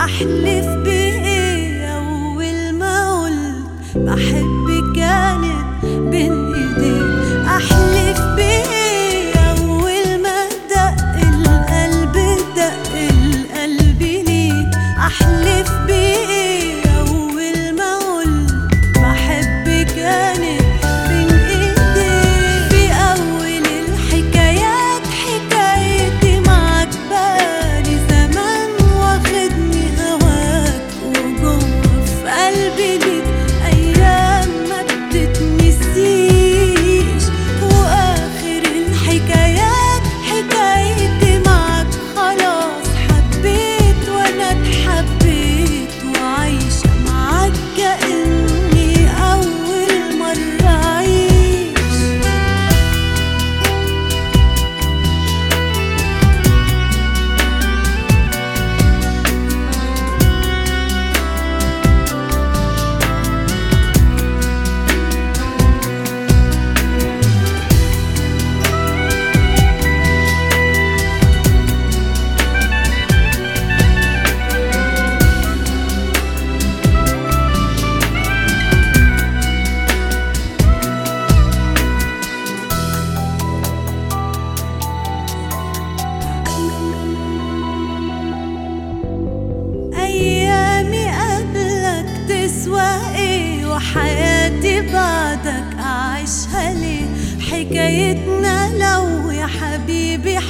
احلف بايه اول ما قلت بحبك كانت بين ايديك احلف بايه اول ما دق القلب دق القلب ليك احلف بايه اول ما قلت بحبك كانت بين ايديك في اول الحكايات حكايتي معاك بقالي زمان واخدني هواك وجوه في قلبي ليك ايام ما بتتنسيش واخر الحكايات حكايتي معاك خلاص حبيت وانا اتحبيت وعايشه معاك كاني اول مره اعيش أيامي قبلك تسوى إيه وحياتي بعدك أعيشها ليه حكايتنا لو يا حبيبي